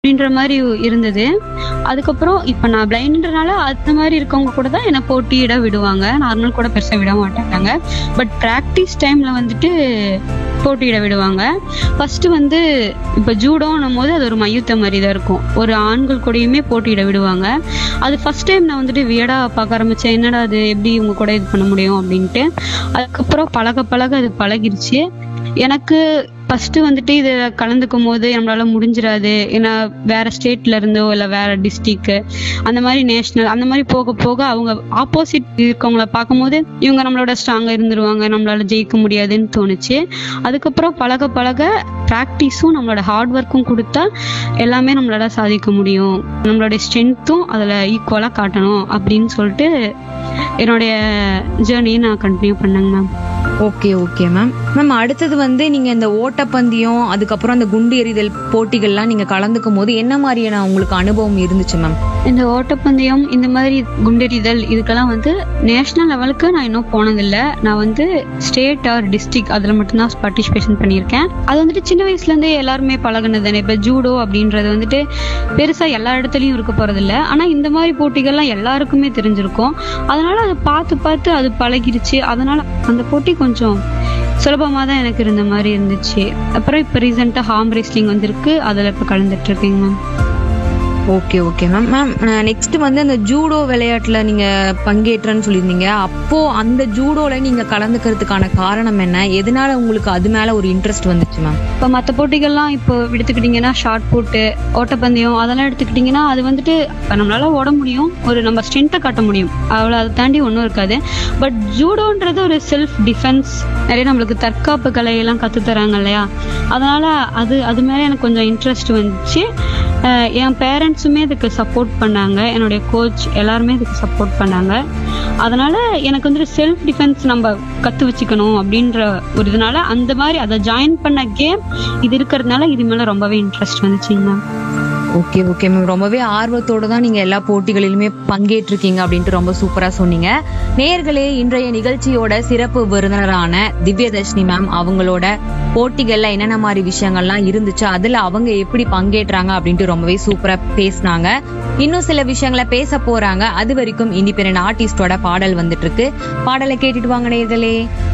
அப்படின்ற மாதிரி இருந்தது அதுக்கப்புறம் இப்போ நான் பிளைண்ட்ன்றனால அந்த மாதிரி இருக்கவங்க கூட தான் என்னை போட்டியிட விடுவாங்க நார்மல் கூட பெருசாக விட மாட்டாங்க பட் ப்ராக்டிஸ் டைமில் வந்துட்டு போட்டியிட விடுவாங்க ஃபர்ஸ்ட் வந்து இப்போ ஜூடோன்னும் போது அது ஒரு மையத்தை மாதிரி தான் இருக்கும் ஒரு ஆண்கள் கூடயுமே போட்டியிட விடுவாங்க அது ஃபர்ஸ்ட் டைம் நான் வந்துட்டு வியடா பார்க்க ஆரம்பிச்சேன் என்னடா அது எப்படி இவங்க கூட இது பண்ண முடியும் அப்படின்ட்டு அதுக்கப்புறம் பழக பழக அது பழகிருச்சு எனக்கு ஃபர்ஸ்ட் வந்துட்டு இது கலந்துக்கும் போது நம்மளால முடிஞ்சிடாது ஏன்னா வேற ஸ்டேட்ல இருந்தோ இல்லை வேற டிஸ்ட்ரிக்ட் அந்த மாதிரி நேஷனல் அந்த மாதிரி போக போக அவங்க ஆப்போசிட் இருக்கவங்கள பார்க்கும்போது இவங்க நம்மளோட ஸ்ட்ராங்கா இருந்துருவாங்க நம்மளால ஜெயிக்க முடியாதுன்னு தோணுச்சு அதுக்கப்புறம் பழக பழக ப்ராக்டிஸும் நம்மளோட ஹார்ட் ஒர்க்கும் கொடுத்தா எல்லாமே நம்மளால சாதிக்க முடியும் நம்மளோட ஸ்ட்ரென்த்தும் அதில் ஈக்குவலாக காட்டணும் அப்படின்னு சொல்லிட்டு என்னுடைய ஜேர்னியை நான் கண்டினியூ பண்ணேங்க ma'am okay okay ma'am ma'am அடுத்தது வந்து நீங்க இந்த ஓட்டப்பந்தயம் அதுக்கப்புறம் அந்த குண்டு எறிதல் போட்டிகள்லாம் நீங்க கலந்துக்கும் போது என்ன மாதிரியான உங்களுக்கு அனுபவம் இருந்துச்சு மேம் இந்த ஓட்டப்பந்தயம் இந்த மாதிரி குண்டெறிதல் இதுக்கெல்லாம் வந்து நேஷனல் லெவலுக்கு நான் இன்னும் போனதில்லை நான் வந்து ஸ்டேட் ஆர் டிஸ்ட்ரிக்ட் அதில் மட்டும்தான் பார்ட்டிசிபேஷன் பண்ணியிருக்கேன் அது வந்துட்டு சின்ன வயசுலேருந்தே எல்லாருமே பழகுனது தானே இப்போ ஜூடோ அப்படின்றது வந்துட்டு பெருசாக எல்லா இடத்துலையும் இருக்க போகிறதில்ல ஆனால் இந்த மாதிரி போட்டிகள்லாம் எல்லாருக்குமே தெரிஞ்சிருக்கும் அதனால அதை பார்த்து பார்த்து அது பழகிருச்சு அதனால அந்த போட்டி கொஞ்சம் சுலபமாக தான் எனக்கு இருந்த மாதிரி இருந்துச்சு அப்புறம் இப்போ ரீசெண்டாக ஹார்ம் ரெஸ்லிங் வந்திருக்கு அதில் இப்போ கலந்துட்டு இருக்கேங்க ma'am okay okay ma'am ma'am next வந்து அந்த ஜூடோ விளையாட்டுல நீங்க பங்கேற்றேன்னு சொல்லியிருந்தீங்க அப்போ அந்த ஜூடோல நீங்க கலந்துக்கிறதுக்கான காரணம் என்ன எதனால உங்களுக்கு அது மேல ஒரு இன்ட்ரெஸ்ட் வந்துச்சு மேம் இப்போ மற்ற போட்டிகள்லாம் இப்போ எடுத்துக்கிட்டிங்கன்னா ஷார்ட் புட்டு ஓட்டப்பந்தயம் அதெல்லாம் எடுத்துக்கிட்டிங்கன்னா அது வந்துட்டு இப்ப நம்மளால ஓட முடியும் ஒரு நம்ம ஸ்ட்ரென்த்தை காட்ட முடியும் அவ்வளோ அதை தாண்டி ஒன்றும் இருக்காது பட் ஜூடோன்றது ஒரு செல்ஃப் டிஃபென்ஸ் நிறைய நம்மளுக்கு தற்காப்பு கலையெல்லாம் கற்றுத் தராங்க இல்லையா அதனால அது அது மேலே எனக்கு கொஞ்சம் இன்ட்ரெஸ்ட் வந்துச்சு அஹ் என் பேரண்ட்ஸுமே இதுக்கு சப்போர்ட் பண்ணாங்க என்னுடைய கோச் எல்லாருமே இதுக்கு சப்போர்ட் பண்ணாங்க அதனால எனக்கு வந்துட்டு செல்ஃப் டிஃபென்ஸ் நம்ம கற்று வச்சுக்கணும் அப்படின்ற ஒரு இதனால அந்த மாதிரி அதை ஜாயின் பண்ண கேம் இது இருக்கிறதுனால இது மேலே ரொம்பவே இன்ட்ரெஸ்ட் வந்துச்சுங்க மேம் ஓகே ஓகே மேம் ரொம்பவே ஆர்வத்தோட தான் நீங்க எல்லா போட்டிகளிலுமே பங்கேற்றிருக்கீங்க அப்படின்ட்டு ரொம்ப சூப்பரா சொன்னீங்க நேயர்களே இன்றைய நிகழ்ச்சியோட சிறப்பு விருந்தினரான திவ்யதர்ஷினி மேம் அவங்களோட போட்டிகள்ல என்னென்ன மாதிரி விஷயங்கள்லாம் இருந்துச்சு அதுல அவங்க எப்படி பங்கேற்றாங்க அப்படின்ட்டு ரொம்பவே சூப்பரா பேசினாங்க இன்னும் சில விஷயங்களை பேச போறாங்க அது வரைக்கும் இண்டிபெண்டன்ட் ஆர்டிஸ்டோட பாடல் வந்துட்டு இருக்கு பாடலை கேட்டுட்டு வாங்க நேயர்களே